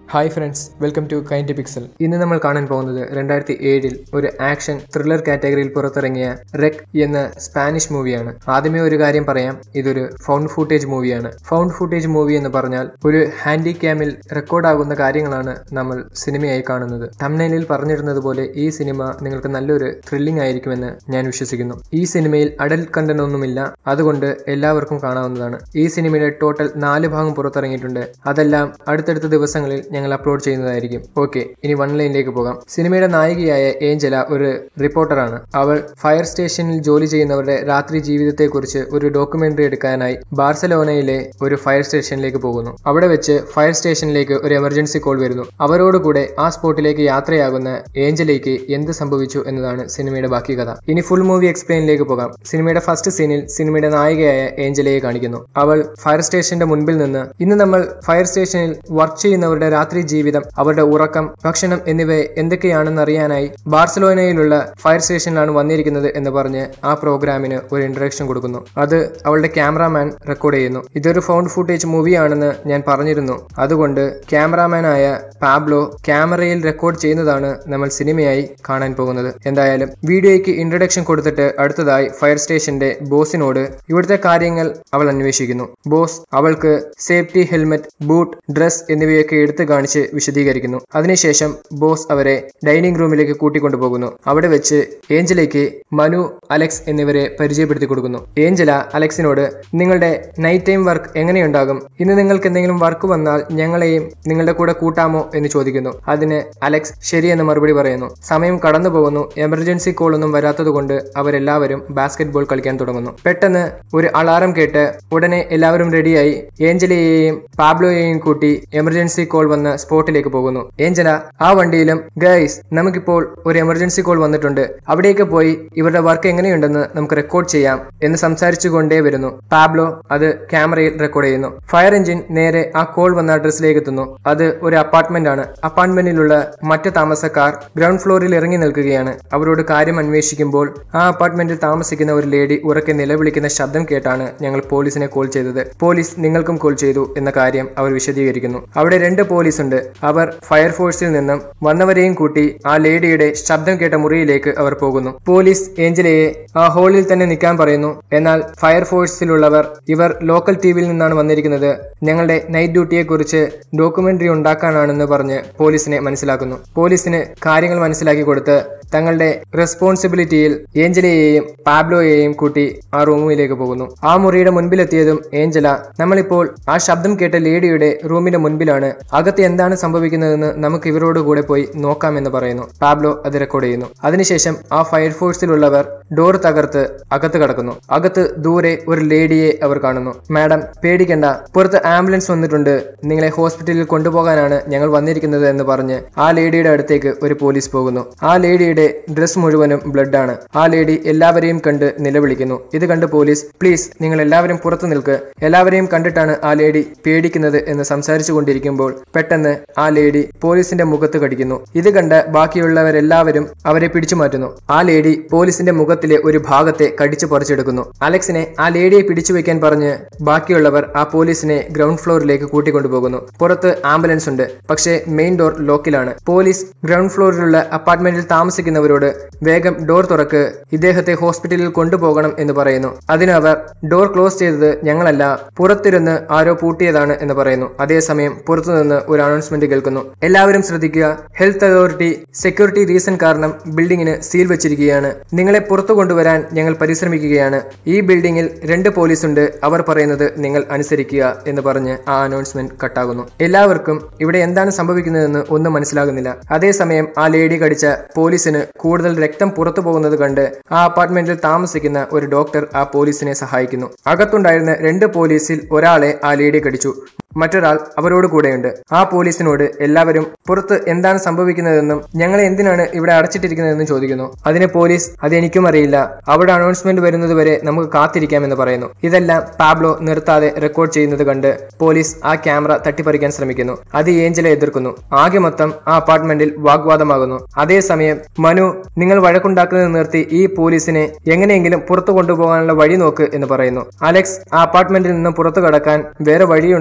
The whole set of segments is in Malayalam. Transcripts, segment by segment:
hi friends welcome to kind pixel ഇന്ന് നമ്മൾ കാണാൻ പോകുന്നത് രണ്ടായിരത്തി ഏഴിൽ ഒരു ആക്ഷൻ ത്രില്ലർ കാറ്റഗറിയിൽ പുറത്തിറങ്ങിയ റെക് എന്ന സ്പാനിഷ് മൂവിയാണ് ആദ്യമേ ഒരു കാര്യം പറയാം ഇതൊരു ഫൗണ്ട് ഫൂട്ടേജ് മൂവിയാണ് ഫൗണ്ട് ഫൂട്ടേജ് മൂവി എന്ന് പറഞ്ഞാൽ ഒരു ഹാൻഡി ക്യാമിൽ റെക്കോർഡാകുന്ന കാര്യങ്ങളാണ് നമ്മൾ സിനിമയായി കാണുന്നത് തമ്നൈലിൽ പറഞ്ഞിരുന്നത് പോലെ ഈ സിനിമ നിങ്ങൾക്ക് നല്ലൊരു ത്രില്ലിംഗ് ആയിരിക്കുമെന്ന് ഞാൻ വിശ്വസിക്കുന്നു ഈ സിനിമയിൽ അഡൽട്ട് കണ്ടന്റ് ഒന്നുമില്ല അതുകൊണ്ട് എല്ലാവർക്കും കാണാവുന്നതാണ് ഈ സിനിമയുടെ ടോട്ടൽ നാല് ഭാഗം പുറത്തിറങ്ങിയിട്ടുണ്ട് അതെല്ലാം അടുത്തടുത്ത ദിവസങ്ങളിൽ ഞങ്ങൾ അപ്ലോഡ് ചെയ്യുന്നതായിരിക്കും ഓക്കെ ഇനി വൺ ലൈനിലേക്ക് പോകാം സിനിമയുടെ നായികയായ ഏഞ്ചല ഒരു റിപ്പോർട്ടറാണ് അവൾ ഫയർ സ്റ്റേഷനിൽ ജോലി ചെയ്യുന്നവരുടെ രാത്രി ജീവിതത്തെക്കുറിച്ച് ഒരു ഡോക്യുമെന്ററി എടുക്കാനായി ബാർസലോനയിലെ ഒരു ഫയർ സ്റ്റേഷനിലേക്ക് പോകുന്നു അവിടെ വെച്ച് ഫയർ സ്റ്റേഷനിലേക്ക് ഒരു എമർജൻസി കോൾ വരുന്നു അവരോടുകൂടെ ആ സ്പോട്ടിലേക്ക് യാത്രയാകുന്ന ഏഞ്ചലയ്ക്ക് എന്ത് സംഭവിച്ചു എന്നതാണ് സിനിമയുടെ ബാക്കി കഥ ഇനി ഫുൾ മൂവി എക്സ്പ്ലെയിനിലേക്ക് പോകാം സിനിമയുടെ ഫസ്റ്റ് സീനിൽ സിനിമയുടെ നായികയായ ഏഞ്ചലയെ കാണിക്കുന്നു അവൾ ഫയർ സ്റ്റേഷന്റെ മുൻപിൽ നിന്ന് ഇന്ന് നമ്മൾ ഫയർ സ്റ്റേഷനിൽ വർക്ക് ചെയ്യുന്നവരുടെ രാത്രി ജീവിതം അവരുടെ ഉറക്കം ഭക്ഷണം എന്നിവ എന്തൊക്കെയാണെന്ന് അറിയാനായി ബാർസലോനയിലുള്ള ഫയർ സ്റ്റേഷനിലാണ് വന്നിരിക്കുന്നത് എന്ന് പറഞ്ഞ് ആ പ്രോഗ്രാമിന് ഒരു ഇൻട്രഡക്ഷൻ കൊടുക്കുന്നു അത് അവളുടെ ക്യാമറാമാൻ റെക്കോർഡ് ചെയ്യുന്നു ഇതൊരു ഫൗണ്ട് ഫുട്ടേജ് മൂവിയാണെന്ന് ഞാൻ പറഞ്ഞിരുന്നു അതുകൊണ്ട് ക്യാമറാമാനായ പാബ്ലോ ക്യാമറയിൽ റെക്കോർഡ് ചെയ്യുന്നതാണ് നമ്മൾ സിനിമയായി കാണാൻ പോകുന്നത് എന്തായാലും വീഡിയോയ്ക്ക് ഇൻട്രഡക്ഷൻ കൊടുത്തിട്ട് അടുത്തതായി ഫയർ സ്റ്റേഷന്റെ ബോസിനോട് ഇവിടുത്തെ കാര്യങ്ങൾ അവൾ അന്വേഷിക്കുന്നു ബോസ് അവൾക്ക് സേഫ്റ്റി ഹെൽമെറ്റ് ബൂട്ട് ഡ്രസ് എന്നിവയൊക്കെ എടുത്തു കാണിച്ച് വിശദീകരിക്കുന്നു അതിനുശേഷം ബോസ് അവരെ ഡൈനിങ് റൂമിലേക്ക് കൂട്ടിക്കൊണ്ടുപോകുന്നു അവിടെ വെച്ച് ഏഞ്ചലയ്ക്ക് മനു അലക്സ് എന്നിവരെ പരിചയപ്പെടുത്തി കൊടുക്കുന്നു ഏഞ്ചല അലക്സിനോട് നിങ്ങളുടെ നൈറ്റ് ടൈം വർക്ക് എങ്ങനെയുണ്ടാകും ഇന്ന് നിങ്ങൾക്ക് എന്തെങ്കിലും വർക്ക് വന്നാൽ ഞങ്ങളെയും നിങ്ങളുടെ കൂടെ കൂട്ടാമോ എന്ന് ചോദിക്കുന്നു അതിന് അലക്സ് ശരിയെന്ന് മറുപടി പറയുന്നു സമയം കടന്നു പോകുന്നു എമർജൻസി കോൾ ഒന്നും വരാത്തതുകൊണ്ട് അവരെല്ലാവരും ബാസ്കറ്റ് ബോൾ കളിക്കാൻ തുടങ്ങുന്നു പെട്ടെന്ന് ഒരു അലാറം കേട്ട് ഉടനെ എല്ലാവരും റെഡിയായി ഏഞ്ചലയെയും പാബ്ലോയെയും കൂട്ടി എമർജൻസി കോൾ വന്ന സ്പോട്ടിലേക്ക് പോകുന്നു ഏഞ്ചല ആ വണ്ടിയിലും ഗൈസ് നമുക്കിപ്പോൾ ഒരു എമർജൻസി കോൾ വന്നിട്ടുണ്ട് അവിടേക്ക് പോയി ഇവരുടെ വർക്ക് എങ്ങനെയുണ്ടെന്ന് നമുക്ക് റെക്കോർഡ് ചെയ്യാം എന്ന് സംസാരിച്ചു കൊണ്ടേ വരുന്നു പാബ്ലോ അത് ക്യാമറയിൽ റെക്കോർഡ് ചെയ്യുന്നു ഫയർ എഞ്ചിൻ നേരെ ആ കോൾ വന്ന അഡ്രസ്സിലേക്ക് എത്തുന്നു അത് ഒരു അപ്പാർട്ട്മെന്റ് ആണ് അപ്പാർട്ട്മെന്റിലുള്ള മറ്റ് താമസക്കാർ ഗ്രൗണ്ട് ഫ്ലോറിൽ ഇറങ്ങി നിൽക്കുകയാണ് അവരോട് കാര്യം അന്വേഷിക്കുമ്പോൾ ആ അപ്പാർട്ട്മെന്റിൽ താമസിക്കുന്ന ഒരു ലേഡി ഉറക്കെ നിലവിളിക്കുന്ന ശബ്ദം കേട്ടാണ് ഞങ്ങൾ പോലീസിനെ കോൾ ചെയ്തത് പോലീസ് നിങ്ങൾക്കും കോൾ ചെയ്തു എന്ന കാര്യം അവർ വിശദീകരിക്കുന്നു അവിടെ രണ്ട് പോലീസ് ഉണ്ട് അവർ ഫയർഫോഴ്സിൽ നിന്നും വന്നവരെയും കൂട്ടി ആ ലേഡിയുടെ ശബ്ദം കേട്ട മുറിയിലേക്ക് അവർ പോകുന്നു പോലീസ് ഏഞ്ചലയെ ആ ഹോളിൽ തന്നെ നിൽക്കാൻ പറയുന്നു എന്നാൽ ഫയർഫോഴ്സിലുള്ളവർ ഇവർ ലോക്കൽ ടി വിയിൽ നിന്നാണ് വന്നിരിക്കുന്നത് ഞങ്ങളുടെ നൈറ്റ് ഡ്യൂട്ടിയെ കുറിച്ച് ഡോക്യുമെന്ററി ഉണ്ടാക്കാനാണെന്ന് പറഞ്ഞ് പോലീസിനെ മനസ്സിലാക്കുന്നു പോലീസിന് കാര്യങ്ങൾ മനസ്സിലാക്കി കൊടുത്ത് തങ്ങളുടെ റെസ്പോൺസിബിലിറ്റിയിൽ ഏഞ്ചലയെയും പാബ്ലോയെയും കൂട്ടി ആ റൂമിലേക്ക് പോകുന്നു ആ മുറിയുടെ മുൻപിലെത്തിയതും ഏഞ്ചല നമ്മളിപ്പോൾ ആ ശബ്ദം കേട്ട ലേഡിയുടെ റൂമിന്റെ മുൻപിലാണ് അകത്ത് എന്താണ് സംഭവിക്കുന്നതെന്ന് നമുക്ക് ഇവരോട് കൂടെ പോയി നോക്കാമെന്ന് പറയുന്നു പാബ്ലോ അത് റെക്കോർഡ് ചെയ്യുന്നു അതിനുശേഷം ആ ഫയർഫോഴ്സിലുള്ളവർ ഡോർ തകർത്ത് അകത്ത് കടക്കുന്നു അകത്ത് ദൂരെ ഒരു ലേഡിയെ അവർ കാണുന്നു മാഡം പേടിക്കണ്ട പുറത്ത് ആംബുലൻസ് വന്നിട്ടുണ്ട് നിങ്ങളെ ഹോസ്പിറ്റലിൽ കൊണ്ടുപോകാനാണ് ഞങ്ങൾ വന്നിരിക്കുന്നത് എന്ന് പറഞ്ഞ് ആ ലേഡിയുടെ അടുത്തേക്ക് ഒരു പോലീസ് പോകുന്നു ആ ലേഡിയുടെ ഡ്രസ് മുഴുവനും ബ്ലഡ് ആണ് ആ ലേഡി എല്ലാവരെയും കണ്ട് നിലവിളിക്കുന്നു ഇത് കണ്ട് പോലീസ് പ്ലീസ് നിങ്ങൾ എല്ലാവരും പുറത്തു നിൽക്ക് എല്ലാവരെയും കണ്ടിട്ടാണ് ആ ലേഡി പേടിക്കുന്നത് എന്ന് സംസാരിച്ചു കൊണ്ടിരിക്കുമ്പോൾ പെട്ടെന്ന് ആ ലേഡി പോലീസിന്റെ മുഖത്ത് കടിക്കുന്നു ഇത് കണ്ട് ബാക്കിയുള്ളവരെല്ലാവരും അവരെ പിടിച്ചു മാറ്റുന്നു ആ ലേഡി പോലീസിന്റെ മുഖത്തിലെ ഒരു ഭാഗത്തെ കടിച്ചു പറിച്ചെടുക്കുന്നു അലക്സിനെ ആ ലേഡിയെ പിടിച്ചു വെക്കാൻ പറഞ്ഞ് ബാക്കിയുള്ളവർ ആ പോലീസിനെ ഗ്രൗണ്ട് ഫ്ലോറിലേക്ക് കൂട്ടിക്കൊണ്ടുപോകുന്നു പുറത്ത് ആംബുലൻസ് ഉണ്ട് പക്ഷേ മെയിൻ ഡോർ ലോക്കിലാണ് പോലീസ് ഗ്രൗണ്ട് ഫ്ലോറിലുള്ള അപ്പാർട്ട്മെന്റിൽ താമസിക്കുന്നവരോട് വേഗം ഡോർ തുറക്ക് ഇദ്ദേഹത്തെ ഹോസ്പിറ്റലിൽ കൊണ്ടുപോകണം എന്ന് പറയുന്നു അതിന് അവർ ഡോർ ക്ലോസ് ചെയ്തത് ഞങ്ങളല്ല പുറത്തിരുന്ന് ആരോ പൂട്ടിയതാണ് എന്ന് പറയുന്നു അതേസമയം പുറത്തുനിന്ന് ഒരു അനൗൺസ്മെന്റ് കേൾക്കുന്നു എല്ലാവരും ശ്രദ്ധിക്കുക ഹെൽത്ത് അതോറിറ്റി സെക്യൂരിറ്റി റീസൺ കാരണം ബിൽഡിങ്ങിന് സീൽ വെച്ചിരിക്കുകയാണ് നിങ്ങളെ പുറത്തു കൊണ്ടുവരാൻ ഞങ്ങൾ പരിശ്രമിക്കുകയാണ് ഈ ബിൽഡിങ്ങിൽ രണ്ട് പോലീസ് ഉണ്ട് അവർ പറയുന്നത് നിങ്ങൾ അനുസരിക്കുക എന്ന് പറഞ്ഞ് ആ അനൗൺസ്മെന്റ് കട്ടാകുന്നു എല്ലാവർക്കും ഇവിടെ എന്താണ് സംഭവിക്കുന്നതെന്ന് ഒന്നും മനസ്സിലാകുന്നില്ല അതേസമയം ആ ലേഡി കടിച്ച പോലീസിന് കൂടുതൽ രക്തം പുറത്തു പോകുന്നത് കണ്ട് ആ അപ്പാർട്ട്മെന്റിൽ താമസിക്കുന്ന ഒരു ഡോക്ടർ ആ പോലീസിനെ സഹായിക്കുന്നു അകത്തുണ്ടായിരുന്ന രണ്ട് പോലീസിൽ ഒരാളെ ആ ലേഡി കടിച്ചു മറ്റൊരാൾ അവരോട് കൂടെയുണ്ട് ആ പോലീസിനോട് എല്ലാവരും പുറത്ത് എന്താണ് സംഭവിക്കുന്നതെന്നും ഞങ്ങളെ എന്തിനാണ് ഇവിടെ അടച്ചിട്ടിരിക്കുന്നതെന്നും ചോദിക്കുന്നു അതിന് പോലീസ് അത് എനിക്കും അറിയില്ല അവിടെ അനൗൺസ്മെന്റ് വരുന്നത് വരെ നമുക്ക് കാത്തിരിക്കാമെന്ന് പറയുന്നു ഇതെല്ലാം പാബ്ലോ നിർത്താതെ റെക്കോർഡ് ചെയ്യുന്നത് കണ്ട് പോലീസ് ആ ക്യാമറ തട്ടിപ്പറിക്കാൻ ശ്രമിക്കുന്നു അത് ഏഞ്ചലെ എതിർക്കുന്നു ആകെ മൊത്തം ആ അപ്പാർട്ട്മെന്റിൽ വാഗ്വാദമാകുന്നു അതേസമയം മനു നിങ്ങൾ വഴക്കുണ്ടാക്കുന്നത് നിർത്തി ഈ പോലീസിനെ എങ്ങനെയെങ്കിലും പുറത്തു കൊണ്ടുപോകാനുള്ള വഴി നോക്ക് എന്ന് പറയുന്നു അലക്സ് ആ അപ്പാർട്ട്മെന്റിൽ നിന്നും പുറത്തു കടക്കാൻ വേറെ വഴിയുണ്ടോ എന്ന്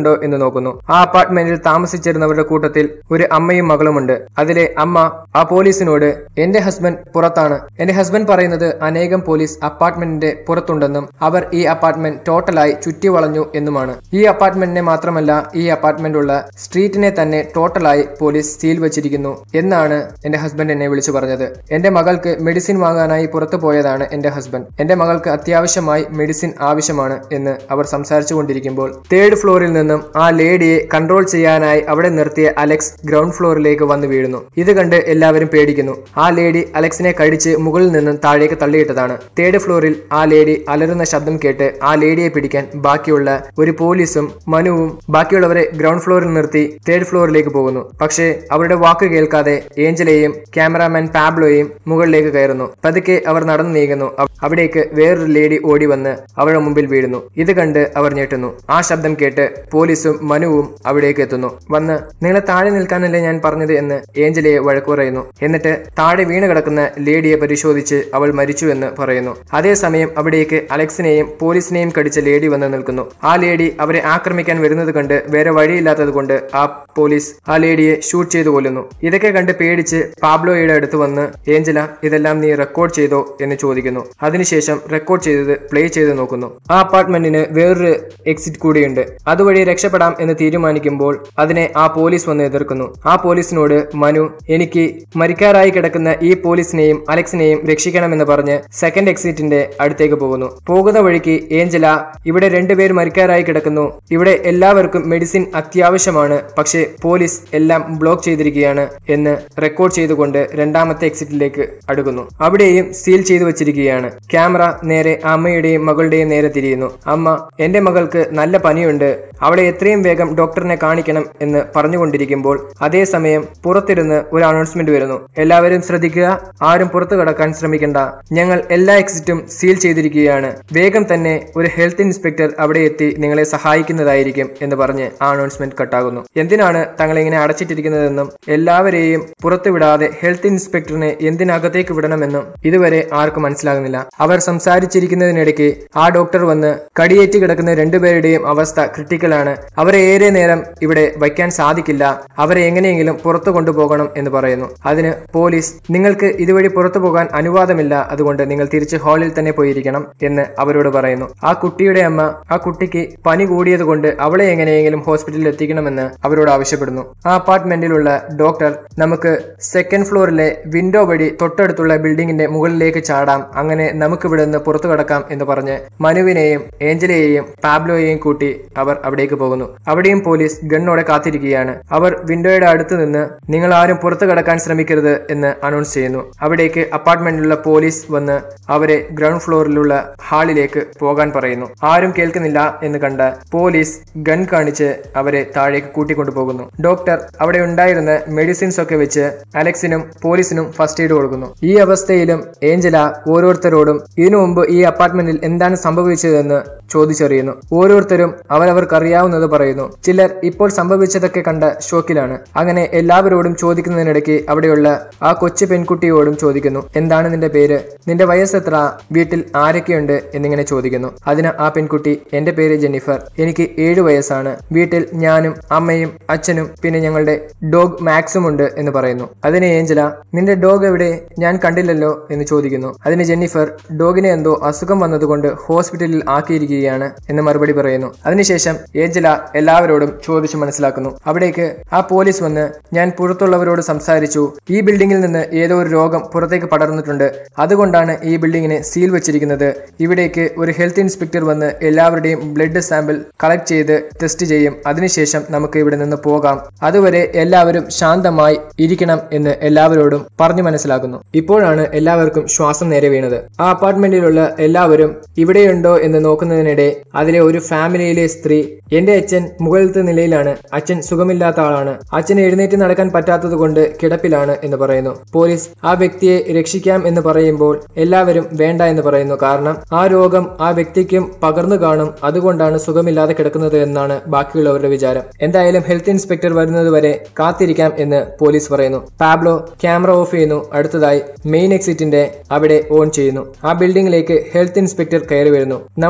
നോക്കുന്നു ആ അപ്പാർട്ട്മെന്റിൽ താമസിച്ചിരുന്നവരുടെ കൂട്ടത്തിൽ ഒരു അമ്മയും മകളുമുണ്ട് അതിലെ അമ്മ ആ പോലീസിനോട് എന്റെ ഹസ്ബൻഡ് പുറത്താണ് എന്റെ ഹസ്ബൻഡ് പറയുന്നത് അനേകം പോലീസ് അപ്പാർട്ട്മെന്റിന്റെ പുറത്തുണ്ടെന്നും അവർ ഈ അപ്പാർട്ട്മെന്റ് ടോട്ടലായി ചുറ്റി വളഞ്ഞു എന്നുമാണ് ഈ അപ്പാർട്ട്മെന്റിനെ മാത്രമല്ല ഈ അപ്പാർട്ട്മെന്റ് ഉള്ള സ്ട്രീറ്റിനെ തന്നെ ടോട്ടലായി പോലീസ് സീൽ വെച്ചിരിക്കുന്നു എന്നാണ് എന്റെ ഹസ്ബൻഡ് എന്നെ വിളിച്ചു പറഞ്ഞത് എന്റെ മകൾക്ക് മെഡിസിൻ വാങ്ങാനായി പുറത്തു പോയതാണ് എന്റെ ഹസ്ബൻഡ് എന്റെ മകൾക്ക് അത്യാവശ്യമായി മെഡിസിൻ ആവശ്യമാണ് എന്ന് അവർ സംസാരിച്ചു കൊണ്ടിരിക്കുമ്പോൾ തേർഡ് ഫ്ലോറിൽ നിന്നും ആ ലേഡിയെ കൺട്രോൾ ചെയ്യാനായി അവിടെ നിർത്തിയ അലക്സ് ഗ്രൗണ്ട് ഫ്ലോറിലേക്ക് വന്നു വീഴുന്നു ഇത് കണ്ട് എല്ലാവരും പേടിക്കുന്നു ആ ലേഡി അലക്സിനെ കടിച്ച് മുകളിൽ നിന്നും താഴേക്ക് തള്ളിയിട്ടതാണ് തേർഡ് ഫ്ലോറിൽ ആ ലേഡി അലറുന്ന ശബ്ദം കേട്ട് ആ ലേഡിയെ പിടിക്കാൻ ബാക്കിയുള്ള ഒരു പോലീസും മനുവും ബാക്കിയുള്ളവരെ ഗ്രൗണ്ട് ഫ്ലോറിൽ നിർത്തി തേർഡ് ഫ്ലോറിലേക്ക് പോകുന്നു പക്ഷേ അവരുടെ വാക്ക് കേൾക്കാതെ ഏഞ്ചലെയും ക്യാമറാമാൻ പാബ്ലോയും മുകളിലേക്ക് കയറുന്നു പതുക്കെ അവർ നടന്നു നീങ്ങുന്നു അവ- അവിടേക്ക് വേറൊരു ലേഡി ഓടി വന്ന് അവരുടെ മുമ്പിൽ വീഴുന്നു ഇത് കണ്ട് അവർ ഞെട്ടുന്നു ആ ശബ്ദം കേട്ട് പോലീസും മനുവും അവിടേക്ക് എത്തുന്നു വന്ന് നിങ്ങളെ താഴെ നിൽക്കാനല്ലേ ഞാൻ പറഞ്ഞത് എന്ന് ഏഞ്ചലയെ വഴക്കു പറയുന്നു എന്നിട്ട് താഴെ വീണ് കിടക്കുന്ന ലേഡിയെ പരിശോധിച്ച് അവൾ മരിച്ചു എന്ന് പറയുന്നു അതേസമയം അവിടേക്ക് അലക്സിനെയും പോലീസിനെയും കടിച്ച ലേഡി വന്ന് നിൽക്കുന്നു ആ ലേഡി അവരെ ആക്രമിക്കാൻ വരുന്നത് കണ്ട് വേറെ വഴിയില്ലാത്തത് കൊണ്ട് ആ പോലീസ് ആ ലേഡിയെ ഷൂട്ട് ചെയ്തു കൊല്ലുന്നു ഇതൊക്കെ കണ്ട് പേടിച്ച് പാബ്ലോയുടെ അടുത്ത് വന്ന് ഏഞ്ചല ഇതെല്ലാം നീ റെക്കോർഡ് ചെയ്തോ എന്ന് ചോദിക്കുന്നു അതിനുശേഷം റെക്കോർഡ് ചെയ്തത് പ്ലേ ചെയ്ത് നോക്കുന്നു ആ അപ്പാർട്ട്മെന്റിന് വേറൊരു എക്സിറ്റ് കൂടിയുണ്ട് അതുവഴി രക്ഷപ്പെടാം എന്ന് തീരുമാനിക്കുമ്പോൾ അതിനെ ആ പോലീസ് വന്ന് എതിർക്കുന്നു ആ പോലീസിനോട് മനു എനിക്ക് മരിക്കാറായി കിടക്കുന്ന ഈ പോലീസിനെയും അലക്സിനെയും രക്ഷിക്കണമെന്ന് പറഞ്ഞ് സെക്കൻഡ് എക്സിറ്റിന്റെ അടുത്തേക്ക് പോകുന്നു പോകുന്ന വഴിക്ക് ഏഞ്ചല ഇവിടെ രണ്ടുപേർ മരിക്കാറായി കിടക്കുന്നു ഇവിടെ എല്ലാവർക്കും മെഡിസിൻ അത്യാവശ്യമാണ് പക്ഷേ പോലീസ് എല്ലാം ബ്ലോക്ക് ചെയ്തിരിക്കുകയാണ് എന്ന് റെക്കോർഡ് ചെയ്തുകൊണ്ട് രണ്ടാമത്തെ എക്സിറ്റിലേക്ക് അടുക്കുന്നു അവിടെയും സീൽ ചെയ്തു വെച്ചിരിക്കുകയാണ് ക്യാമറ നേരെ അമ്മയുടെയും മകളുടെയും നേരെ തിരിയുന്നു അമ്മ എന്റെ മകൾക്ക് നല്ല പനിയുണ്ട് അവളെ എത്രയും വേഗം ഡോക്ടറിനെ കാണിക്കണം എന്ന് പറഞ്ഞുകൊണ്ടിരിക്കുമ്പോൾ അതേസമയം പുറത്തിരുന്ന് ഒരു അനൗൺസ്മെന്റ് വരുന്നു എല്ലാവരും ശ്രദ്ധിക്കുക ആരും പുറത്തു കടക്കാൻ ശ്രമിക്കണ്ട ഞങ്ങൾ എല്ലാ എക്സിറ്റും സീൽ ചെയ്തിരിക്കുകയാണ് വേഗം തന്നെ ഒരു ഹെൽത്ത് ഇൻസ്പെക്ടർ അവിടെ എത്തി നിങ്ങളെ സഹായിക്കുന്നതായിരിക്കും എന്ന് പറഞ്ഞ് ആ അനൗൺസ്മെന്റ് കട്ടാകുന്നു എന്തിനാണ് തങ്ങളെ ഇങ്ങനെ അടച്ചിട്ടിരിക്കുന്നതെന്നും എല്ലാവരെയും പുറത്തുവിടാതെ ഹെൽത്ത് ഇൻസ്പെക്ടറിനെ എന്തിനകത്തേക്ക് വിടണമെന്നും ഇതുവരെ ആർക്കും മനസ്സിലാകുന്നില്ല അവർ സംസാരിച്ചിരിക്കുന്നതിനിടയ്ക്ക് ആ ഡോക്ടർ വന്ന് കടിയേറ്റ് കിടക്കുന്ന രണ്ടുപേരുടെയും അവസ്ഥ ക്രിട്ടിക്കലാണ് അവരെ ഏറെ നേരം ഇവിടെ വയ്ക്കാൻ സാധിക്കില്ല അവരെ എങ്ങനെയെങ്കിലും പുറത്തു കൊണ്ടുപോകണം എന്ന് പറയുന്നു അതിന് പോലീസ് നിങ്ങൾക്ക് ഇതുവഴി പുറത്തു പോകാൻ അനുവാദമില്ല അതുകൊണ്ട് നിങ്ങൾ തിരിച്ച് ഹാളിൽ തന്നെ പോയിരിക്കണം എന്ന് അവരോട് പറയുന്നു ആ കുട്ടിയുടെ അമ്മ ആ കുട്ടിക്ക് പനി കൂടിയത് കൊണ്ട് അവളെ എങ്ങനെയെങ്കിലും ഹോസ്പിറ്റലിൽ എത്തിക്കണമെന്ന് അവരോട് ആവശ്യപ്പെടുന്നു ആ അപ്പാർട്ട്മെന്റിലുള്ള ഡോക്ടർ നമുക്ക് സെക്കൻഡ് ഫ്ലോറിലെ വിൻഡോ വഴി തൊട്ടടുത്തുള്ള ബിൽഡിങ്ങിന്റെ മുകളിലേക്ക് ചാടാം അങ്ങനെ നമുക്ക് ഇവിടെ നിന്ന് പുറത്തു കടക്കാം എന്ന് പറഞ്ഞ് മനുവിനെയും ഏഞ്ചലയെയും പാബ്ലോയെയും കൂട്ടി അവർ അവിടേക്ക് പോകുന്നു അവിടെയും പോലീസ് ഗണ്ണോടെ കാത്തിരിക്കുകയാണ് അവർ വിൻഡോയുടെ അടുത്ത് നിന്ന് നിങ്ങൾ ആരും പുറത്തു കടക്കാൻ ശ്രമിക്കരുത് എന്ന് അനൗൺസ് ചെയ്യുന്നു അവിടേക്ക് അപ്പാർട്ട്മെന്റിലുള്ള പോലീസ് വന്ന് അവരെ ഗ്രൗണ്ട് ഫ്ലോറിലുള്ള ഹാളിലേക്ക് പോകാൻ പറയുന്നു ആരും കേൾക്കുന്നില്ല എന്ന് കണ്ട പോലീസ് ഗൺ കാണിച്ച് അവരെ താഴേക്ക് കൂട്ടിക്കൊണ്ടുപോകുന്നു ഡോക്ടർ അവിടെ ഉണ്ടായിരുന്ന മെഡിസിൻസ് ഒക്കെ വെച്ച് അലക്സിനും പോലീസിനും ഫസ്റ്റ് എയ്ഡ് കൊടുക്കുന്നു ഈ അവസ്ഥയിലും ഏഞ്ചല ഓരോരുത്തരോടും ഇതിനു മുമ്പ് ഈ അപ്പാർട്ട്മെന്റിൽ എന്താണ് സംഭവിച്ചതെന്ന് ചോദിച്ചറിയുന്നു ഓരോരുത്തരും അവരവർക്ക് അറിയാവുന്നത് പറയുന്നു ചിലർ ഇപ്പോൾ സംഭവിച്ചതൊക്കെ കണ്ട ഷോക്കിലാണ് അങ്ങനെ എല്ലാവരോടും ചോദിക്കുന്നതിനിടയ്ക്ക് അവിടെയുള്ള ആ കൊച്ചു പെൺകുട്ടിയോടും ചോദിക്കുന്നു എന്താണ് നിന്റെ പേര് നിന്റെ വയസ്സ് എത്ര വീട്ടിൽ ആരൊക്കെയുണ്ട് എന്നിങ്ങനെ ചോദിക്കുന്നു അതിന് ആ പെൺകുട്ടി എന്റെ പേര് ജെന്നിഫർ എനിക്ക് ഏഴു വയസ്സാണ് വീട്ടിൽ ഞാനും അമ്മയും അച്ഛനും പിന്നെ ഞങ്ങളുടെ ഡോഗ് മാക്സും ഉണ്ട് എന്ന് പറയുന്നു അതിന് ഏഞ്ചല നിന്റെ ഡോഗ് എവിടെ ഞാൻ കണ്ടില്ലല്ലോ എന്ന് ചോദിക്കുന്നു അതിന് ജെന്നിഫർ ഡോഗിനെ എന്തോ അസുഖം വന്നതുകൊണ്ട് ഹോസ്പിറ്റലിൽ ആക്കിയിരിക്കുകയാണ് എന്ന് മറുപടി പറയുന്നു അതിനുശേഷം ഏഞ്ചല എല്ലാവരോടും ചോദിച്ചു മനസ്സിലാക്കുന്നു അവിടേക്ക് ആ പോലീസ് വന്ന് ഞാൻ പുറത്തുള്ളവരോട് സംസാരിച്ചു ഈ ബിൽഡിങ്ങിൽ നിന്ന് ഏതോ ഒരു രോഗം പുറത്തേക്ക് പടർന്നിട്ടുണ്ട് അതുകൊണ്ടാണ് ഈ ബിൽഡിങ്ങിന് സീൽ വെച്ചിരിക്കുന്നത് ഇവിടേക്ക് ഒരു ഹെൽത്ത് ഇൻസ്പെക്ടർ വന്ന് എല്ലാവരുടെയും ബ്ലഡ് സാമ്പിൾ കളക്ട് ചെയ്ത് ടെസ്റ്റ് ചെയ്യും അതിനുശേഷം നമുക്ക് ഇവിടെ നിന്ന് പോകാം അതുവരെ എല്ലാവരും ശാന്തമായി ഇരിക്കണം എന്ന് എല്ലാവരോടും പറഞ്ഞു മനസ്സിലാക്കുന്നു ഇപ്പോഴാണ് എല്ലാവർക്കും ശ്വാസം നേരെ വീണത് ആ അപ്പാർട്ട്മെന്റിലുള്ള എല്ലാവരും ഇവിടെയുണ്ടോ എന്ന് നോക്കുന്നതിനിടെ അതിലെ ഒരു ഫാമിലിയിലെ സ്ത്രീ എന്റെ അച്ഛൻ മുകളിലത്തെ നിലയിലാണ് അച്ഛൻ സുഖമില്ലാത്ത ആളാണ് അച്ഛന് എഴുന്നേറ്റ് നടക്കാൻ പറ്റാത്തത് കൊണ്ട് കിടപ്പിലാണ് എന്ന് പറയുന്നു പോലീസ് ആ വ്യക്തിയെ രക്ഷിക്കാം എന്ന് പറയുമ്പോൾ എല്ലാവരും വേണ്ട എന്ന് പറയുന്നു കാരണം ആ രോഗം ആ വ്യക്തിക്കും പകർന്നു കാണും അതുകൊണ്ടാണ് സുഖമില്ലാതെ കിടക്കുന്നത് എന്നാണ് ബാക്കിയുള്ളവരുടെ വിചാരം എന്തായാലും ഹെൽത്ത് ഇൻസ്പെക്ടർ വരുന്നത് വരെ കാത്തിരിക്കാം എന്ന് പോലീസ് പറയുന്നു പാബ്ലോ ക്യാമറ ഓഫ് ചെയ്യുന്നു അടുത്തതായി മെയിൻ എക്സിറ്റിന്റെ അവിടെ ഓൺ ചെയ്യുന്നു ആ ബിൽഡിംഗിലേക്ക് ഹെൽത്ത് ഇൻസ്പെക്ടർ കയറി വരുന്നു നമ്മുടെ ഇവിടെ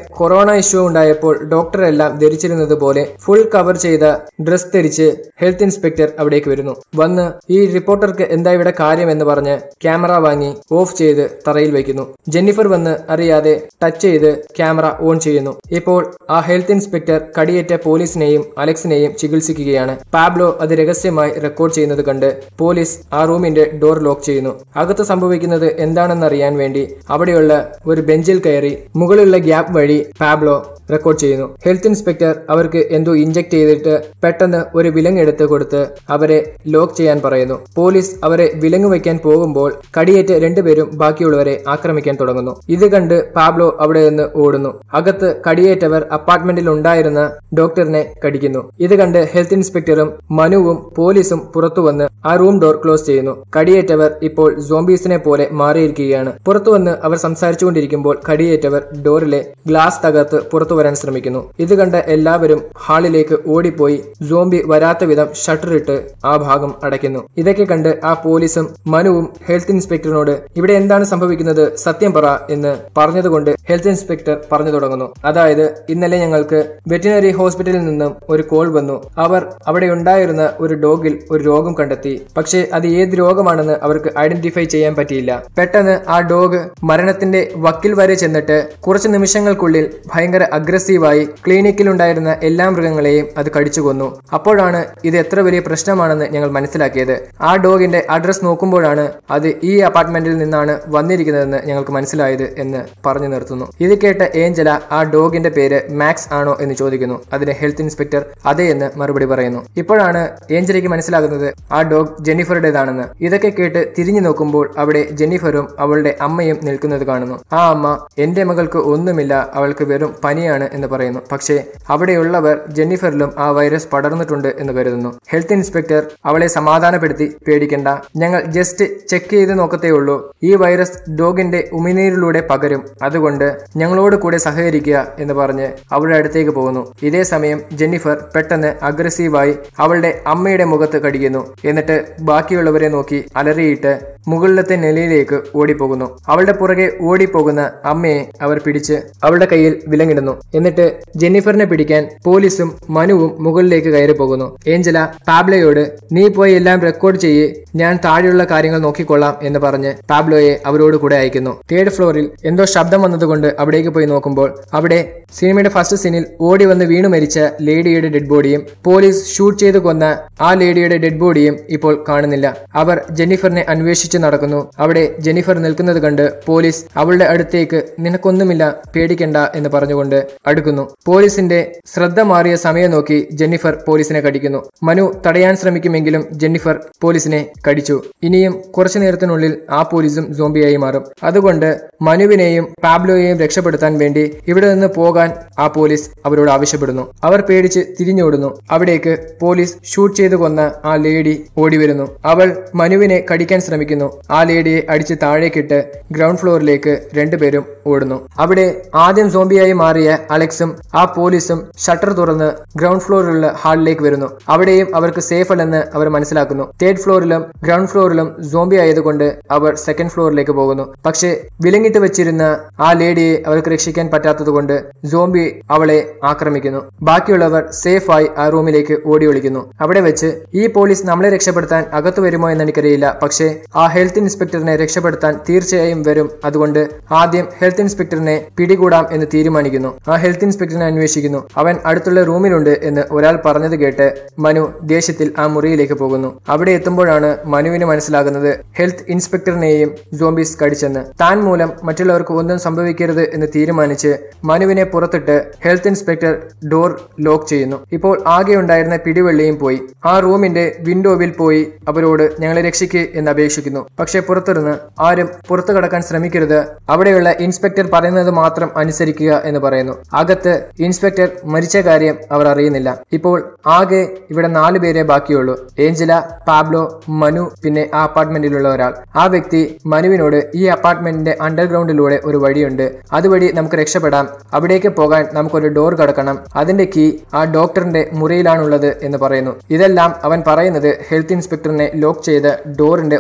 കൊറോണ ഇഷ്യൂ ഉണ്ടായപ്പോൾ ഡോക്ടർ എല്ലാം ധരിച്ചിരുന്നത് പോലെ ഫുൾ കവർ ചെയ്ത ഡ്രസ് ധരിച്ച് ഹെൽത്ത് ഇൻസ്പെക്ടർ അവിടേക്ക് വരുന്നു വന്ന് ഈ റിപ്പോർട്ടർക്ക് എന്താ ഇവിടെ കാര്യം എന്ന് പറഞ്ഞ് ക്യാമറ വാങ്ങി ഓഫ് ചെയ്ത് തറയിൽ വയ്ക്കുന്നു ജെന്നിഫർ വന്ന് അറിയാതെ ടച്ച് ചെയ്ത് ക്യാമറ ഓൺ ചെയ്യുന്നു ഇപ്പോൾ ആ ഹെൽത്ത് ഇൻസ്പെക്ടർ കടിയേറ്റ പോലീസിനെയും അലക്സിനെയും ചികിത്സിക്കുകയാണ് പാബ്ലോ അത് രഹസ്യമായി റെക്കോർഡ് ചെയ്യുന്നത് കണ്ട് പോലീസ് ആ റൂമിന്റെ ഡോർ ലോക്ക് ചെയ്യുന്നു അകത്ത് സംഭവിക്കുന്നത് എന്താണെന്നറിയാൻ വേണ്ടി അവിടെയുള്ള ഒരു ബെഞ്ചിൽ കയറി മുകളിലുള്ള ഗ്യാപ്പ് വഴി പാബ്ലോ റെക്കോർഡ് ചെയ്യുന്നു ഹെൽത്ത് ഇൻസ്പെക്ടർ അവർക്ക് എന്തോ ഇഞ്ചക്ട് ചെയ്തിട്ട് പെട്ടെന്ന് ഒരു വിലങ്ങ് എടുത്ത് കൊടുത്ത് അവരെ ലോക്ക് ചെയ്യാൻ പറയുന്നു പോലീസ് അവരെ വിലങ്ങ് വയ്ക്കാൻ പോകുമ്പോൾ കടിയേറ്റ് രണ്ടുപേരും ബാക്കിയുള്ളവരെ ആക്രമിക്കാൻ തുടങ്ങുന്നു ഇത് കണ്ട് പാബ്ലോ അവിടെ നിന്ന് ഓടുന്നു അകത്ത് കടിയേറ്റവർ അപ്പാർട്ട്മെന്റിൽ ഉണ്ടായിരുന്ന ഡോക്ടറിനെ കടിക്കുന്നു ഇത് കണ്ട് ഹെൽത്ത് ഇൻസ്പെക്ടറും മനുവും പോലീസും പുറത്തു വന്ന് ആ റൂം ഡോർ ക്ലോസ് ചെയ്യുന്നു കടിയേറ്റവർ ഇപ്പോൾ സോംബീസിനെ പോലെ മാറിയിരിക്കുകയാണ് പുറത്തു വന്ന് അവർ സംസാരിച്ചുകൊണ്ടിരിക്കുമ്പോൾ കടിയേറ്റവർ ഡോറിലെ ഗ്ലാസ് തകർത്ത് പുറത്തു വരാൻ ശ്രമിക്കുന്നു ഇത് കണ്ട എല്ലാവരും ഹാളിലേക്ക് ഓടിപ്പോയി സോംബി വരാത്ത വിധം ഷട്ടറിട്ട് ആ ഭാഗം അടയ്ക്കുന്നു ഇതൊക്കെ കണ്ട് ആ പോലീസും മനുവും ഹെൽത്ത് ഇൻസ്പെക്ടറിനോട് ഇവിടെ എന്താണ് സംഭവിക്കുന്നത് സത്യം പറ എന്ന് പറഞ്ഞതുകൊണ്ട് ഹെൽത്ത് ഇൻസ്പെക്ടർ പറഞ്ഞു തുടങ്ങുന്നു അതായത് ഇന്നലെ ഞങ്ങൾക്ക് വെറ്റിനറി ഹോസ്പിറ്റലിൽ നിന്നും ഒരു കോൾ വന്നു അവർ അവിടെ ഉണ്ടായിരുന്ന ഒരു ഡോഗിൽ ഒരു രോഗം കണ്ടെത്തി പക്ഷേ അത് ഏത് രോഗമാണെന്ന് അവർക്ക് ഐഡന്റിഫൈ ചെയ്യാൻ പറ്റിയില്ല പെട്ടെന്ന് ആ ഡോഗ് മരണത്തിന്റെ വക്കിൽ വരെ ചെന്നിട്ട് കുറച്ച് നിമിഷങ്ങൾക്കുള്ളിൽ ഭയങ്കര അഗ്രസീവായി ക്ലിനിക്കിലുണ്ടായിരുന്ന എല്ലാ മൃഗങ്ങളെയും അത് കടിച്ചു കൊന്നു അപ്പോഴാണ് ഇത് എത്ര വലിയ പ്രശ്നമാണെന്ന് ഞങ്ങൾ മനസ്സിലാക്കിയത് ആ ഡോഗിന്റെ അഡ്രസ് നോക്കുമ്പോഴാണ് അത് ഈ അപ്പാർട്ട്മെന്റിൽ നിന്നാണ് വന്നിരിക്കുന്നതെന്ന് ഞങ്ങൾക്ക് മനസ്സിലായത് എന്ന് പറഞ്ഞു നിർത്തുന്നു ഇത് കേട്ട ഏഞ്ചല ആ ഡോഗിന്റെ പേര് മാക്സ് ആണോ എന്ന് ചോദിക്കുന്നു അതിന് ഹെൽത്ത് ഇൻസ്പെക്ടർ അതെ എന്ന് മറുപടി പറയുന്നു ഇപ്പോഴാണ് ഏഞ്ചലയ്ക്ക് മനസ്സിലാകുന്നത് ആ ഡോഗ് ജെന്നിഫറുടേതാണെന്ന് ഇതൊക്കെ കേട്ട് തിരിഞ്ഞു നോക്കുമ്പോൾ അവിടെ ജെന്നിഫറും അവളുടെ അമ്മയും നിൽക്കുന്നത് കാണുന്നു ആ അമ്മ എന്റെ മകൾക്ക് ഒന്നുമില്ല അവൾക്ക് വെറും പനിയാണ് എന്ന് പറയുന്നു പക്ഷേ അവിടെയുള്ളവർ ജെന്നിഫറിലും ആ വൈറസ് പടർന്നിട്ടുണ്ട് എന്ന് കരുതുന്നു ഹെൽത്ത് ഇൻസ്പെക്ടർ അവളെ സമാധാനപ്പെടുത്തി പേടിക്കണ്ട ഞങ്ങൾ ജസ്റ്റ് ചെക്ക് ചെയ്ത് നോക്കത്തേ ഉള്ളൂ ഈ വൈറസ് ഡോഗിന്റെ ഉമിനീരിലൂടെ പകരും അതുകൊണ്ട് ഞങ്ങളോട് കൂടെ സഹകരിക്കുക എന്ന് പറഞ്ഞ് അവളുടെ അടുത്തേക്ക് പോകുന്നു ഇതേ സമയം ജെന്നിഫർ പെട്ടെന്ന് അഗ്രസീവായി അവളുടെ അമ്മയുടെ മുഖത്ത് കടിക്കുന്നു എന്നിട്ട് ബാക്കിയുള്ളവരെ നോക്കി അലറിയിട്ട് മുകളിലത്തെ നിലയിലേക്ക് ഓടിപ്പോകുന്നു അവളുടെ പുറകെ ഓടിപ്പോകുന്ന അമ്മയെ അവർ പിടിച്ച് അവളുടെ കയ്യിൽ വിലങ്ങിടുന്നു എന്നിട്ട് ജെന്നിഫറിനെ പിടിക്കാൻ പോലീസും മനുവും മുകളിലേക്ക് കയറി പോകുന്നു ഏഞ്ചല പാബ്ലയോട് നീ പോയി എല്ലാം റെക്കോർഡ് ചെയ്യ് ഞാൻ താഴെയുള്ള കാര്യങ്ങൾ നോക്കിക്കൊള്ളാം എന്ന് പറഞ്ഞ് പാബ്ലോയെ അവരോട് കൂടെ അയക്കുന്നു തേർഡ് ഫ്ലോറിൽ എന്തോ ശബ്ദം വന്നതുകൊണ്ട് അവിടേക്ക് പോയി നോക്കുമ്പോൾ അവിടെ സിനിമയുടെ ഫസ്റ്റ് സീനിൽ ഓടി വന്ന് വീണു മരിച്ച ലേഡിയുടെ ഡെഡ് ബോഡിയും പോലീസ് ഷൂട്ട് ചെയ്ത് കൊന്ന ആ ലേഡിയുടെ ഡെഡ് ബോഡിയും ഇപ്പോൾ കാണുന്നില്ല അവർ ജെന്നിഫറിനെ അന്വേഷിച്ച് നടക്കുന്നു അവിടെ ജെന്നിഫർ നിൽക്കുന്നത് കണ്ട് പോലീസ് അവളുടെ അടുത്തേക്ക് നിനക്കൊന്നുമില്ല പേടിക്കണ്ട എന്ന് പറഞ്ഞുകൊണ്ട് അടുക്കുന്നു പോലീസിന്റെ ശ്രദ്ധ മാറിയ സമയം നോക്കി ജെന്നിഫർ പോലീസിനെ കടിക്കുന്നു മനു തടയാൻ ശ്രമിക്കുമെങ്കിലും ജെന്നിഫർ പോലീസിനെ കടിച്ചു ഇനിയും കുറച്ചു നേരത്തിനുള്ളിൽ ആ പോലീസും സോംബിയായി മാറും അതുകൊണ്ട് മനുവിനെയും പാബ്ലോയെയും രക്ഷപ്പെടുത്താൻ വേണ്ടി ഇവിടെ നിന്ന് പോകാൻ ആ പോലീസ് അവരോട് ആവശ്യപ്പെടുന്നു അവർ പേടിച്ച് തിരിഞ്ഞോടുന്നു അവിടേക്ക് പോലീസ് ഷൂട്ട് ചെയ്ത് കൊന്ന ആ ലേഡി ഓടി വരുന്നു അവൾ മനുവിനെ കടിക്കാൻ ശ്രമിക്കുന്നു ആ ലേഡിയെ അടിച്ച് താഴേക്കിട്ട് ഗ്രൗണ്ട് ഫ്ലോറിലേക്ക് രണ്ടുപേരും ഓടുന്നു അവിടെ ആദ്യം സോംബിയായി മാറിയ അലക്സും ആ പോലീസും ഷട്ടർ തുറന്ന് ഗ്രൗണ്ട് ഫ്ലോറിലുള്ള ഹാളിലേക്ക് വരുന്നു അവിടെയും അവർക്ക് സേഫ് അല്ലെന്ന് അവർ മനസ്സിലാക്കുന്നു തേർഡ് ഫ്ലോറിലും ഗ്രൗണ്ട് ഫ്ലോറിലും സോംബി ആയതുകൊണ്ട് അവർ സെക്കൻഡ് ഫ്ലോറിലേക്ക് പോകുന്നു പക്ഷേ വിലങ്ങിട്ട് വെച്ചിരുന്ന ആ ലേഡിയെ അവർക്ക് രക്ഷിക്കാൻ പറ്റാത്തതുകൊണ്ട് സോംബി അവളെ ആക്രമിക്കുന്നു ബാക്കിയുള്ളവർ സേഫായി ആ റൂമിലേക്ക് ഓടി ഒളിക്കുന്നു അവിടെ വെച്ച് ഈ പോലീസ് നമ്മളെ രക്ഷപ്പെടുത്താൻ അകത്തു വരുമോ എന്ന് എനിക്കറിയില്ല പക്ഷേ ആ ഹെൽത്ത് ഇൻസ്പെക്ടറിനെ രക്ഷപ്പെടുത്താൻ തീർച്ചയായും വരും അതുകൊണ്ട് ആദ്യം ഹെൽത്ത് ഇൻസ്പെക്ടറിനെ പിടികൂടാം എന്ന് തീരുമാനിക്കുന്നു ആ ഹെൽത്ത് ഇൻസ്പെക്ടറിനെ അന്വേഷിക്കുന്നു അവൻ അടുത്തുള്ള റൂമിലുണ്ട് എന്ന് ഒരാൾ പറഞ്ഞത് കേട്ട് മനു ദേഷ്യത്തിൽ ആ മുറിയിലേക്ക് പോകുന്നു അവിടെ എത്തുമ്പോഴാണ് മനുവിന് മനസ്സിലാകുന്നത് ഹെൽത്ത് ഇൻസ്പെക്ടറിനെയും സോംബീസ് കടിച്ചെന്ന് താൻ മൂലം മറ്റുള്ളവർക്ക് ഒന്നും സംഭവിക്കരുത് എന്ന് തീരുമാനിച്ച് മനുവിനെ പുറത്തിട്ട് ഹെൽത്ത് ഇൻസ്പെക്ടർ ഡോർ ലോക്ക് ചെയ്യുന്നു ഇപ്പോൾ ആകെ ഉണ്ടായിരുന്ന പിടിവെള്ളിയും പോയി ആ റൂമിന്റെ വിൻഡോവിൽ പോയി അവരോട് ഞങ്ങളെ രക്ഷിക്ക് എന്ന് അപേക്ഷിക്കുന്നു പക്ഷെ പുറത്തിരുന്ന് ആരും പുറത്തു കടക്കാൻ ശ്രമിക്കരുത് അവിടെയുള്ള ഇൻസ്പെക്ടർ പറയുന്നത് മാത്രം അനുസരിക്കുക എന്ന് പറയുന്നു അകത്ത് ഇൻസ്പെക്ടർ മരിച്ച കാര്യം അവർ അറിയുന്നില്ല ഇപ്പോൾ ആകെ ഇവിടെ നാലു പേരെ ബാക്കിയുള്ളൂ ഏഞ്ചല പാബ്ലോ മനു പിന്നെ ആ അപ്പാർട്ട്മെന്റിലുള്ള ഒരാൾ ആ വ്യക്തി മനുവിനോട് ഈ അപ്പാർട്ട്മെന്റിന്റെ അണ്ടർഗ്രൗണ്ടിലൂടെ ഒരു വഴിയുണ്ട് അതുവഴി നമുക്ക് രക്ഷപ്പെടാം അവിടേക്ക് പോകാൻ നമുക്കൊരു ഡോർ കടക്കണം അതിന്റെ കീ ആ ഡോക്ടറിന്റെ മുറിയിലാണുള്ളത് എന്ന് പറയുന്നു ഇതെല്ലാം അവൻ പറയുന്നത് ഹെൽത്ത് ഇൻസ്പെക്ടറിനെ ലോക്ക് ചെയ്ത ഡോറിന്റെ മുൻപിൽ നിന്നാണ്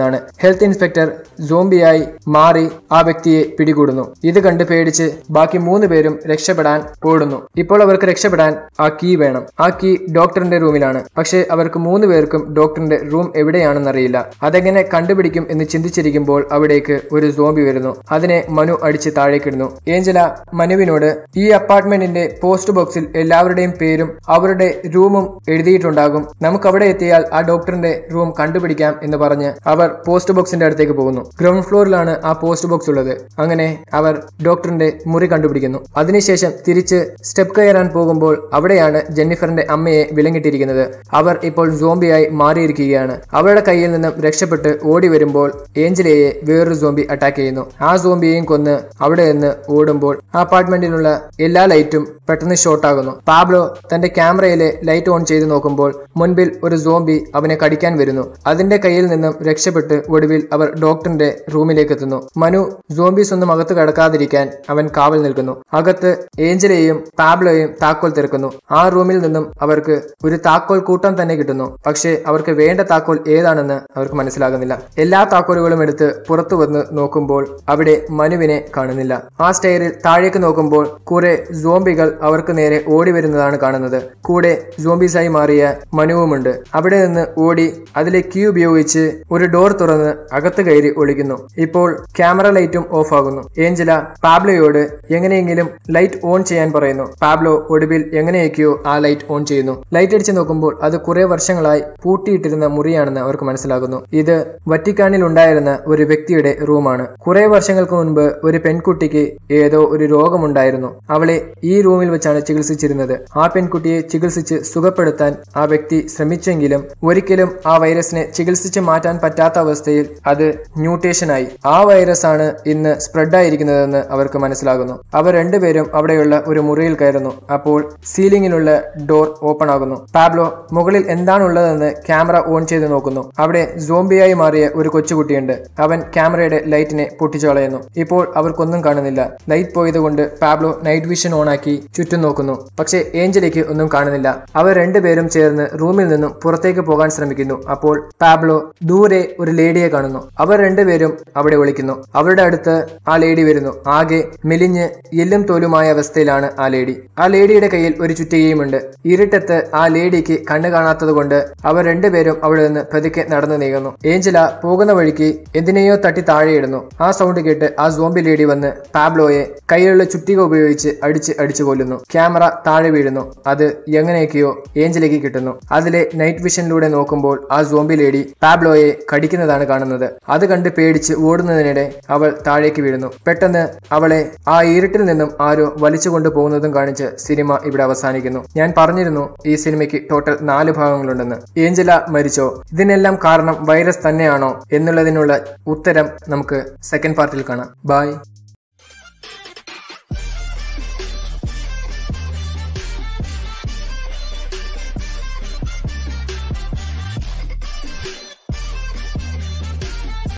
എന്നാണ് ഹെൽത്ത് ഇൻസ്പെക്ടർ സോംബിയായി മാറി ആ വ്യക്തിയെ പിടികൂടുന്നു ഇത് കണ്ട് പേടിച്ച് ബാക്കി മൂന്ന് പേരും രക്ഷപ്പെടാൻ ഓടുന്നു ഇപ്പോൾ അവർക്ക് രക്ഷപ്പെടാൻ ആ കീ വേണം ആ കീ ഡോക്ടറിന്റെ റൂമിലാണ് പക്ഷേ അവർക്ക് മൂന്ന് പേർക്കും ഡോക്ടറിന്റെ റൂം എവിടെയാണെന്നറിയില്ല അതെങ്ങനെ കണ്ടുപിടിക്കും എന്ന് ചിന്തിച്ചിരിക്കുമ്പോൾ അവിടേക്ക് ഒരു സോംബി വരുന്നു അതിനെ മനു അടിച്ച് താഴേക്കിടുന്നു ഏഞ്ചല മനുവിനോട് ഈ അപ്പാർട്ട്മെന്റിന്റെ പോസ്റ്റ് ബോക്സിൽ എല്ലാവരുടെയും പേരും അവരുടെ റൂമും എഴുതിയിട്ടുണ്ടാകും നമുക്ക് അവിടെ എത്തിയാൽ ആ ഡോക്ടറിന്റെ റൂം കണ്ടുപിടിക്കാം എന്ന് പറഞ്ഞ് അവർ പോസ്റ്റ് ബോക്സിന്റെ അടുത്തേക്ക് പോകുന്നു ഗ്രൗണ്ട് ഫ്ലോറിലാണ് ആ പോസ്റ്റ് ബോക്സ് ഉള്ളത് അങ്ങനെ അവർ ഡോക്ടറിന്റെ മുറി കണ്ടുപിടിക്കുന്നു അതിനുശേഷം തിരിച്ച് സ്റ്റെപ്പ് കയറാൻ പോകുമ്പോൾ അവിടെയാണ് ജെന്നിഫറിന്റെ അമ്മയെ വിലങ്ങിട്ടിരിക്കുന്നത് അവർ ഇപ്പോൾ സോംബിയായി മാറിയിരിക്കുകയാണ് അവരുടെ കയ്യിൽ നിന്നും രക്ഷപ്പെട്ട് ഓടി വരുമ്പോൾ ഏഞ്ചലയെ വേറൊരു സോംബി അറ്റാക്ക് ചെയ്യുന്നു ആ സോംബിയെയും കൊന്ന് അവിടെ നിന്ന് ഓടുമ്പോൾ ആ അപ്പാർട്ട്മെന്റിലുള്ള എല്ലാ ലൈറ്റും പെട്ടെന്ന് ഷോർട്ട് ആകുന്നു പാബ്ലോ തന്റെ ക്യാമറയിലെ ലൈറ്റ് ഓൺ ചെയ്ത് നോക്കുമ്പോൾ മുൻപിൽ ഒരു സോംബി അവനെ കടിക്കാൻ വരുന്നു അതിന്റെ കയ്യിൽ നിന്നും രക്ഷപ്പെട്ട് ഒടുവിൽ അവർ ഡോക്ടറിന്റെ റൂമിലേക്ക് എത്തുന്നു മനു സോംബീസ് ഒന്നും അകത്ത് കടക്കാതിരിക്കാൻ അവൻ കാവൽ നിൽക്കുന്നു അകത്ത് ഏഞ്ചലയെയും പാബ്ലോയും താക്കോൽ തിരക്കുന്നു ആ റൂമിൽ നിന്നും അവർക്ക് ഒരു താക്കോൽ കൂട്ടം തന്നെ കിട്ടുന്നു പക്ഷേ അവർക്ക് വേണ്ട താക്കോൽ ഏതാണെന്ന് അവർക്ക് മനസ്സിലാകുന്നില്ല എല്ലാ താക്കോലുകളും എടുത്ത് പുറത്തു വന്ന് നോക്കുമ്പോൾ അവിടെ മനുവിനെ കാണുന്നില്ല ആ സ്റ്റെയറിൽ താഴേക്ക് നോക്കുമ്പോൾ കുറെ സോംബികൾ അവർക്ക് നേരെ ഓടി വരുന്നതാണ് കാണുന്നത് കൂടെ സോംബീസായി മാറിയ മനുവുമുണ്ട് അവിടെ നിന്ന് ഓടി അതിലെ കീ ഉപയോഗിച്ച് ഒരു ഡോർ തുറന്ന് അകത്ത് കയറി ഒളിക്കുന്നു ഇപ്പോൾ ക്യാമറ ലൈറ്റും ഓഫ് ആകുന്നു ഏഞ്ചല പാബ്ലോയോട് എങ്ങനെയെങ്കിലും ലൈറ്റ് ഓൺ ചെയ്യാൻ പറയുന്നു പാബ്ലോ ഒടുവിൽ എങ്ങനെയൊക്കെയോ ആ ലൈറ്റ് ഓൺ ചെയ്യുന്നു ലൈറ്റ് അടിച്ച് നോക്കുമ്പോൾ അത് കുറെ വർഷങ്ങളായി പൂട്ടിയിട്ടിരുന്ന മുറിയാണെന്ന് അവർക്ക് മനസ്സിലാകുന്നു ഇത് വറ്റിക്കാനിൽ ഉണ്ടായിരുന്ന ഒരു വ്യക്തിയുടെ റൂമാണ് കുറെ വർഷങ്ങൾക്ക് മുൻപ് ഒരു പെൺകുട്ടിക്ക് ഏതോ ഒരു രോഗമുണ്ടായിരുന്നു അവളെ ഈ റൂമിൽ വെച്ചാണ് ചികിത്സിച്ചിരുന്നത് ആ പെൺകുട്ടിയെ ചികിത്സിച്ച് സുഖപ്പെടുത്താൻ ആ വ്യക്തി ശ്രമിച്ചെങ്കിലും ഒരിക്കലും ആ വൈറസിനെ ചികിത്സിച്ച് മാറ്റാൻ പറ്റാത്ത അവസ്ഥയിൽ അത് മ്യൂട്ടേഷനായി ആ വൈറസ് ആണ് ഇന്ന് സ്പ്രെഡ് ആയിരിക്കുന്നതെന്ന് അവർക്ക് മനസ്സിലാകുന്നു അവർ രണ്ടുപേരും അവിടെയുള്ള ഒരു മുറിയിൽ കയറുന്നു അപ്പോൾ സീലിംഗിലുള്ള ഡോർ ഓപ്പൺ ആകുന്നു പാബ്ലോ മുകളിൽ എന്താണുള്ളതെന്ന് ക്യാമറ ഓൺ ചെയ്ത് നോക്കുന്നു അവിടെ സോംബിയായി മാറിയ ഒരു കൊച്ചുകുട്ടിയുണ്ട് അവൻ ക്യാമറയുടെ ലൈറ്റിനെ പൊട്ടിച്ചു കളയുന്നു ഇപ്പോൾ അവർക്കൊന്നും കാണുന്നില്ല ലൈറ്റ് പോയതുകൊണ്ട് പാബ്ലോ നൈറ്റ് വിഷൻ ഓണാക്കി ചുറ്റും നോക്കുന്നു പക്ഷേ ഏഞ്ചലിക്ക് ഒന്നും കാണുന്നില്ല അവർ രണ്ടുപേരും ചേർന്ന് റൂമിൽ നിന്നും പുറത്തേക്ക് പോകാൻ ശ്രമിക്കുന്നു അപ്പോൾ പാബ്ലോ ദൂരെ ഒരു ലേഡിയെ കാണുന്നു അവർ രണ്ടുപേരും അവിടെ വിളിക്കുന്നു അവരുടെ അടുത്ത് ആ ലേഡി വരുന്നു ആകെ മെലിഞ്ഞ് എല്ലും തോലുമായ അവസ്ഥയിലാണ് ആ ലേഡി ആ ലേഡിയുടെ കയ്യിൽ ഒരു ചുറ്റികയുമുണ്ട് ഇരുട്ടത്ത് ആ ലേഡിക്ക് കണ്ണു കാണാത്തത് കൊണ്ട് അവർ രണ്ടുപേരും അവിടെ നിന്ന് പതുക്കെ നടന്നു നീങ്ങുന്നു ഏഞ്ചല പോകുന്ന വഴിക്ക് എന്തിനെയോ തട്ടി താഴെയിടുന്നു ആ സൗണ്ട് കേട്ട് ആ സോംബി ലേഡി വന്ന് പാബ്ലോയെ കയ്യിലുള്ള ചുറ്റിക ഉപയോഗിച്ച് അടിച്ച് അടിച്ചു കൊല്ലുന്നു ക്യാമറ താഴെ വീഴുന്നു അത് എങ്ങനെയൊക്കെയോ ഏഞ്ചലയ്ക്ക് കിട്ടുന്നു അതിലെ നൈറ്റ് വിഷനിലൂടെ നോക്കുമ്പോൾ ആ സോംബി ലേഡി പാബ്ലോയെ കടിക്കുന്നതാണ് കാണുന്നത് അത് കണ്ട് പേടിച്ച് ഓടുന്നതിനിടെ അവൾ താഴേക്ക് വീഴുന്നു പെട്ടെന്ന് അവളെ ആ ഇരുട്ടിൽ നിന്നും ആരോ വലിച്ചു കൊണ്ടുപോകുന്നതും കാണിച്ച് സിനിമ ഇവിടെ അവസാനിക്കുന്നു ഞാൻ പറഞ്ഞിരുന്നു ഈ സിനിമയ്ക്ക് ടോട്ടൽ നാല് ഭാഗങ്ങളുണ്ടെന്ന് ഏഞ്ചല മരിച്ചോ ഇതിനെല്ലാം കാരണം വൈറസ് തന്നെയാണോ എന്നുള്ളതിനുള്ള ഉത്തരം നമുക്ക് സെക്കൻഡ് പാർട്ടിൽ കാണാം ബൈ